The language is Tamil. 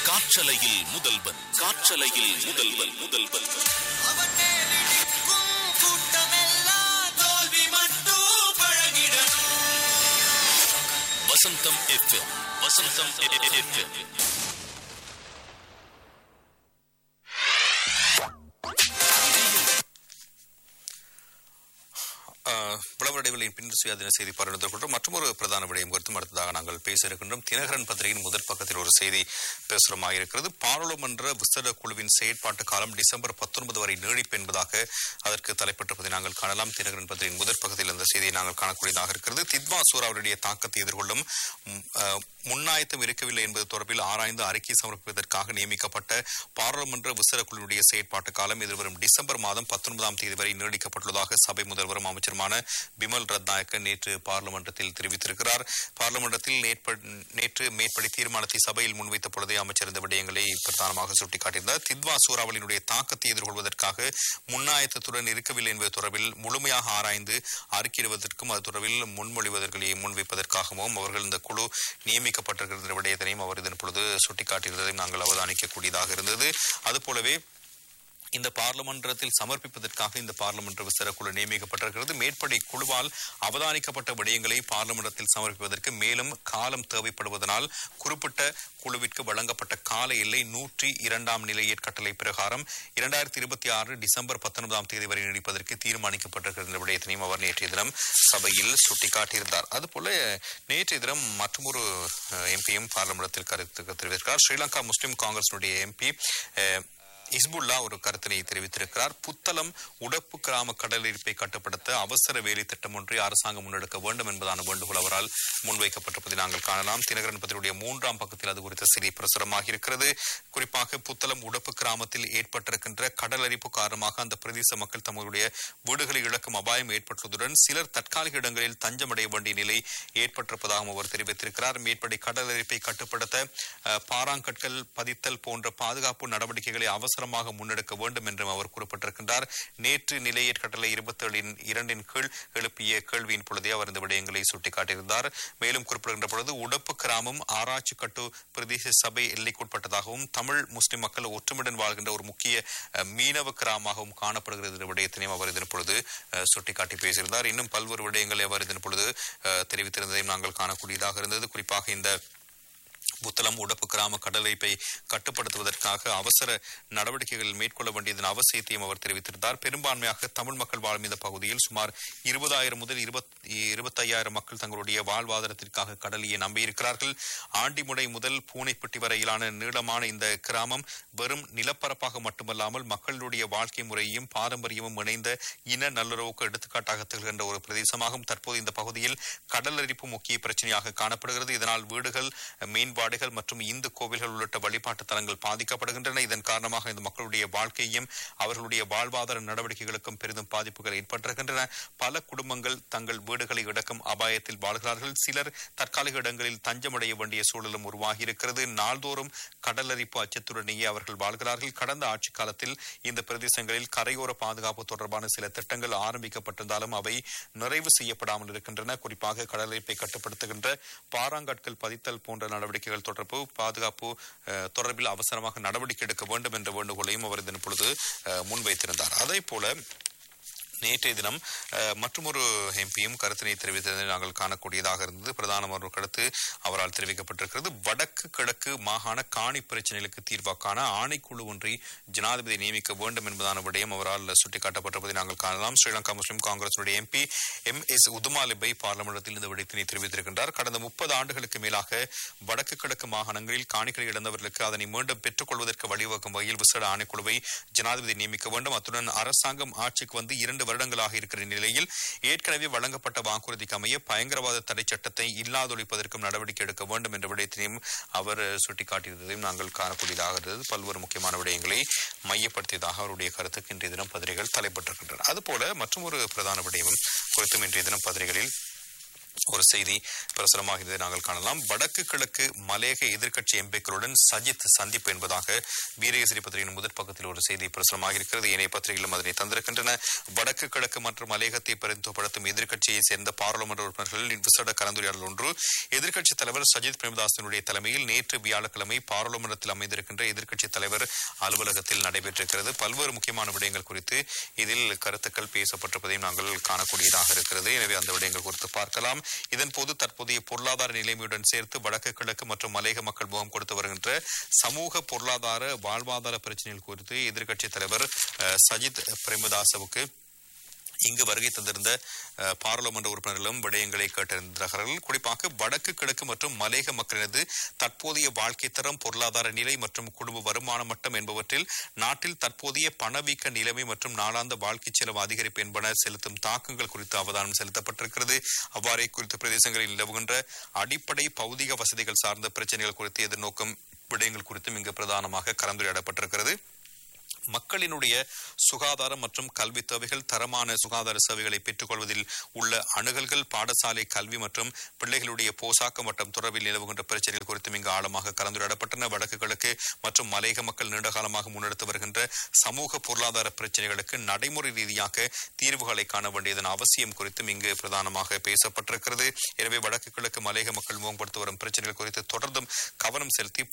காற்றலையில் முதல்வன் காற்றலையில் முதல்வன் முதல்வன் அவன் மேலிடிக்கும் கூட்டமெல்லாம் தோல்வி மட்டும் பழகிடணும் வசந்தம் எஃப்எம் வசந்தம் எஃப்எம் விளம்பரடைகளின் பின்னர் சுயாதீன செய்தி பகிர்ந்து கொண்டு மற்றொரு பிரதான விடயம் குறித்தும் அடுத்ததாக நாங்கள் பேச இருக்கின்றோம் தினகரன் பத்திரிகையின் முதல் பக்கத்தில் ஒரு செய்தி பேசுறமாக இருக்கிறது பாராளுமன்ற விசேட குழுவின் செயற்பாட்டு காலம் டிசம்பர் பத்தொன்பது வரை நீடிப்பு என்பதாக அதற்கு தலைப்பட்டிருப்பதை நாங்கள் காணலாம் தினகரன் பத்திரிகையின் முதல் பக்கத்தில் இந்த செய்தியை நாங்கள் காணக்கூடியதாக இருக்கிறது தித்மா சூறாவளியுடைய தாக்கத்தை எதிர்கொள்ளும் ம், அஹ், முன்னாயத்தம் இருக்கவில்லை என்பது தொடர்பில் ஆராய்ந்து அறிக்கை சமர்ப்பிப்பதற்காக நியமிக்கப்பட்ட பாராளுமன்ற விசேட குழுவினுடைய செயற்பாட்டு காலம் எதிர்வரும் டிசம்பர் மாதம் பத்தொன்பதாம் தேதி வரை நீடிக்கப்பட்டுள்ளதாக சபை முதல்வரும் அமைச்சருமான பிமல் ரத்நாயக்க நேற்று பார்லிமெண்டத்தில் தெரிவித்திருக்கிறார் பார்லிமெண்டத்தில் நேற்ப- நேற்று மேற்படி தீர்மானத்தை சபையில் முன்வைத்த பொழுதே அமைச்சர் இந்த விடயங்களை பிரதானமாக சுட்டிக்காட்டியிருந்தார் தித்வா சூறாவளியினுடைய தாக்கத்தை எதிர்கொள்வதற்காக முன்னாயத்தத்துடன் இருக்கவில்லை என்பது தொடர்பில் முழுமையாக ஆராய்ந்து அறிக்கையிடுவதற்கும் அது தொடர்பில் முன்மொழிவதற்களை முன்வைப்பதற்காகவும் அவர்கள் இந்த குழு நியமிக்கப்பட்டிருக்கிற விடயத்தினையும் அவர் இதன் பொழுது சுட்டிக்காட்டியிருந்ததை நாங்கள் அவதானிக்கக்கூடியதாக இருந்தது அதுபோலவே இந்த பார்லிமன்றத்தில் சமர்ப்பிப்பதற்காக இந்த பார்லிமன்ற விசார குழு நியமிக்கப்பட்டிருக்கிறது மேற்படி குழுவால் அவதானிக்கப்பட்ட விடயங்களை பார்லிமன்றத்தில் சமர்ப்பிப்பதற்கு மேலும் காலம் தேவைப்படுவதனால் குறிப்பிட்ட குழுவிற்கு வழங்கப்பட்ட கால எல்லை நூற்றி இரண்டாம் நிலையற் கட்டளை பிரகாரம் இரண்டாயிரத்தி இருபத்தி ஆறு டிசம்பர் பத்தொன்பதாம் தேதி வரை நீடிப்பதற்கு தீர்மானிக்கப்பட்டிருக்கிற விடயத்தினையும் அவர் நேற்றைய தினம் சபையில் சுட்டிக்காட்டியிருந்தார் அதுபோல நேற்றைய தினம் மற்றொரு எம்பியும் பார்லிமன்றத்தில் கருத்து தெரிவித்திருக்கிறார் ஸ்ரீலங்கா முஸ்லிம் காங்கிரசினுடைய எம்பி இஸ்புல்லா ஒரு கருத்தினை தெரிவித்திருக்கிறார் புத்தளம் உடப்பு கிராம கடலிருப்பை கட்டுப்படுத்த அவசர வேலை திட்டம் ஒன்றை அரசாங்கம் முன்னெடுக்க வேண்டும் என்பதான வேண்டுகோள் அவரால் முன்வைக்கப்பட்டிருப்பதை நாங்கள் காணலாம் தினகரன் பத்திரிகையுடைய மூன்றாம் பக்கத்தில் அது குறித்த செய்தி பிரசுரமாக இருக்கிறது குறிப்பாக புத்தளம் உடப்பு கிராமத்தில் ஏற்பட்டிருக்கின்ற கடலரிப்பு காரணமாக அந்த பிரதேச மக்கள் தங்களுடைய வீடுகளை இழக்கும் அபாயம் ஏற்பட்டுள்ளதுடன் சிலர் தற்காலிக இடங்களில் தஞ்சமடைய வேண்டிய நிலை ஏற்பட்டிருப்பதாகவும் அவர் தெரிவித்திருக்கிறார் மேற்படி கடலரிப்பை கட்டுப்படுத்த அஹ், பாறாங்கற்கள் பதித்தல் போன்ற பாதுகாப்பு நடவடிக்கைகளை அவசரமாக முன்னெடுக்க வேண்டும் என்றும் அவர் குறிப்பிட்டிருக்கின்றார் நேற்று நிலையற் கட்டளை இருபத்தேழின் இரண்டின் கீழ் எழுப்பிய கேள்வியின் பொழுதே அவர் இந்த விடயங்களை சுட்டிக்காட்டியிருந்தார் மேலும் குறிப்பிடுகின்ற பொழுது உடப்பு கிராமம் ஆராய்ச்சி கட்டு பிரதேச சபை எல்லைக்குட்பட்டதாகவும் தமிழ் முஸ்லிம் மக்கள் ஒற்றுமையுடன் வாழ்கின்ற ஒரு முக்கிய அஹ், மீனவ கிராமமாகவும் காணப்படுகிறது என்ற விடயத்தினையும் அவர் இதன் பொழுது அஹ், சுட்டிக்காட்டி பேசியிருந்தார் இன்னும் பல்வேறு விடயங்களை அவர் இதன் பொழுது அஹ், தெரிவித்திருந்ததையும் நாங்கள் காணக்கூடியதாக இருந்தது குறிப்பாக இந்த புத்தளம் உடப்பு கிராம கடலைப்பை கட்டுப்படுத்துவதற்காக அவசர நடவடிக்கைகள் மேற்கொள்ள வேண்டியதன் அவசியத்தையும் அவர் தெரிவித்திருந்தார் பெரும்பான்மையாக தமிழ் மக்கள் வாழும் இந்த பகுதியில் சுமார் இருபதாயிரம் முதல் இருபத்தையாயிரம் மக்கள் தங்களுடைய வாழ்வாதாரத்திற்காக கடலையை நம்பியிருக்கிறார்கள் ஆண்டிமுடை முதல் பூனைப்பட்டி வரையிலான நீளமான இந்த கிராமம் வெறும் நிலப்பரப்பாக மட்டுமல்லாமல் மக்களுடைய வாழ்க்கை முறையையும் பாரம்பரியமும் இணைந்த இன நல்லுறவுக்கு எடுத்துக்காட்டாக திகழ்கின்ற ஒரு பிரதேசமாகும் தற்போது இந்த பகுதியில் கடலரிப்பு முக்கிய பிரச்சனையாக காணப்படுகிறது இதனால் வீடுகள் மேம்பாடுகள் மற்றும் இந்து கோவில்கள் உள்ளிட்ட வழிபாட்டு தலங்கள் பாதிக்கப்படுகின்றன இதன் காரணமாக இந்த மக்களுடைய வாழ்க்கையும் அவர்களுடைய வாழ்வாதார நடவடிக்கைகளுக்கும் பெரிதும் பாதிப்புகள் ஏற்பட்டிருக்கின்றன பல குடும்பங்கள் தங்கள் வீடுகளை இழக்கும் அபாயத்தில் வாழ்கிறார்கள் சிலர் தற்காலிக இடங்களில் தஞ்சமடைய வேண்டிய சூழலும் உருவாகி இருக்கிறது நாள்தோறும் கடலரிப்பு அச்சத்துடனேயே அவர்கள் வாழ்கிறார்கள் கடந்த ஆட்சி காலத்தில் இந்த பிரதேசங்களில் கரையோர பாதுகாப்பு தொடர்பான சில திட்டங்கள் ஆரம்பிக்கப்பட்டிருந்தாலும் அவை நிறைவு செய்யப்படாமல் இருக்கின்றன குறிப்பாக கடலரிப்பை கட்டுப்படுத்துகின்ற பாறாங்கற்கள் பதித்தல் போன்ற நடவடிக்கைகள் தொடர்பு பாதுகாப்பு அஹ், தொடர்பில் அவசரமாக நடவடிக்கை எடுக்க வேண்டும் என்ற வேண்டுகோளையும் அவர் இதன் பொழுது அஹ், முன்வைத்திருந்தார் அதே போல நேற்றைய தினம் அஹ், மற்றுமொரு எம்பியும் கருத்தினை தெரிவித்ததை நாங்கள் காணக்கூடியதாக இருந்தது பிரதான ஒரு கருத்து அவரால் தெரிவிக்கப்பட்டிருக்கிறது வடக்கு கிழக்கு மாகாண காணி பிரச்சனைகளுக்கு தீர்வாக்கான ஆணைக்குழு ஒன்றை ஜனாதிபதி நியமிக்க வேண்டும் என்பதான விடயம் அவரால் சுட்டிக்காட்டப்பட்டிருப்பதை நாங்கள் காணலாம் ஸ்ரீலங்கா முஸ்லிம் காங்கிரசுடைய எம்பி எம் எஸ் உதுமாலிபை பார்லிமெண்டத்தில் இந்த விடயத்தினை தெரிவித்திருக்கின்றார் கடந்த முப்பது ஆண்டுகளுக்கு மேலாக வடக்கு கிழக்கு மாகாணங்களில் காணிகளை இழந்தவர்களுக்கு அதனை மீண்டும் பெற்றுக் கொள்வதற்கு வழிவகுக்கும் வகையில் விசேட ஆணைக்குழுவை ஜனாதிபதி நியமிக்க வேண்டும் அத்துடன் அரசாங்கம் ஆட்சிக்கு வந்து இரண்டு வருடங்களாக இருக்கிற நிலையில் ஏற்கனவே வழங்கப்பட்ட வாக்குறுதிக்கு அமைய பயங்கரவாத தடை சட்டத்தை இல்லாதொழிப்பதற்கும் நடவடிக்கை எடுக்க வேண்டும் என்ற விடயத்தினையும் அவர் சுட்டிக்காட்டியிருந்ததையும் நாங்கள் காணக்கூடியதாக இருந்தது பல்வேறு முக்கியமான விடயங்களை மையப்படுத்தியதாக அவருடைய கருத்துக்கு இன்றைய தினம் பத்திரிகைகள் தலைப்பட்டிருக்கின்றன அதுபோல மற்றொரு பிரதான விடயமும் குறித்தும் இன்றைய தினம் பத்திரிகைகளில் ஒரு செய்தி பிரசுரமாகிறது நாங்கள் காணலாம் வடக்கு கிழக்கு மலேக எதிர்க்கட்சி எம்பிக்களுடன் சஜித் சந்திப்பு என்பதாக வீரகேசரி பத்திரிகையின் முதற் பக்கத்தில் ஒரு செய்தி பிரசுரமாக இருக்கிறது ஏனைய பத்திரிகைகளும் அதனை தந்திருக்கின்றன வடக்கு கிழக்கு மற்றும் மலேகத்தை பிரதிநிதித்துவப்படுத்தும் எதிர்க்கட்சியை சேர்ந்த பாராளுமன்ற உறுப்பினர்கள் விசேட கலந்துரையாடல் ஒன்று எதிர்க்கட்சித் தலைவர் சஜித் பிரேமதாசனுடைய தலைமையில் நேற்று வியாழக்கிழமை பாராளுமன்றத்தில் அமைந்திருக்கின்ற எதிர்க்கட்சித் தலைவர் அலுவலகத்தில் நடைபெற்றிருக்கிறது பல்வேறு முக்கியமான விடயங்கள் குறித்து இதில் கருத்துக்கள் பேசப்பட்டிருப்பதையும் நாங்கள் காணக்கூடியதாக இருக்கிறது எனவே அந்த விடயங்கள் குறித்து பார்க்கலாம் இதன் போது தற்போதைய பொருளாதார நிலைமையுடன் சேர்த்து வடக்கு கிழக்கு மற்றும் மலையக மக்கள் முகம் கொடுத்து வருகின்ற சமூக பொருளாதார வாழ்வாதார பிரச்சனைகள் குறித்து எதிர்க்கட்சித் தலைவர் அஹ், சஜித் பிரேமதாசவுக்கு இங்கு வருகை தந்திருந்த அஹ், பாராளுமன்ற உறுப்பினர்களும் விடயங்களை கேட்டிருந்தார்கள் குறிப்பாக வடக்கு கிழக்கு மற்றும் மலேக மக்களினது தற்போதைய வாழ்க்கை தரம் பொருளாதார நிலை மற்றும் குடும்ப வருமான மட்டம் என்பவற்றில் நாட்டில் தற்போதைய பணவீக்க நிலைமை மற்றும் நாளாந்த வாழ்க்கை செலவு அதிகரிப்பு என்பன செலுத்தும் தாக்கங்கள் குறித்து அவதானம் செலுத்தப்பட்டிருக்கிறது அவ்வாறே குறித்த பிரதேசங்களில் நிலவுகின்ற அடிப்படை பௌதிக வசதிகள் சார்ந்த பிரச்சனைகள் குறித்து எதிர்நோக்கும் விடயங்கள் குறித்தும் இங்கு பிரதானமாக கலந்துரையாடப்பட்டிருக்கிறது மக்களினுடைய சுகாதாரம் மற்றும் கல்வி தேவைகள் தரமான சுகாதார சேவைகளை பெற்றுக்கொள்வதில் உள்ள அணுகல்கள் பாடசாலை கல்வி மற்றும் பிள்ளைகளுடைய போசாக்கு மற்றும் தொடர்பில் நிலவுகின்ற பிரச்சனைகள் குறித்தும் இங்கு ஆழமாக கலந்துரையாடப்பட்டன வடக்கு கிழக்கு மற்றும் மலையக மக்கள் நீண்ட காலமாக முன்னெடுத்து வருகின்ற சமூக பொருளாதார பிரச்சனைகளுக்கு நடைமுறை ரீதியாக தீர்வுகளை காண வேண்டியதன் அவசியம் குறித்தும் இங்கு பிரதானமாக பேசப்பட்டிருக்கிறது எனவே வடக்கு கிழக்கு மலையக மக்கள் முகப்படுத்தி வரும் பிரச்சனைகள் குறித்து தொடர்ந்தும் கவனம் செலுத்தி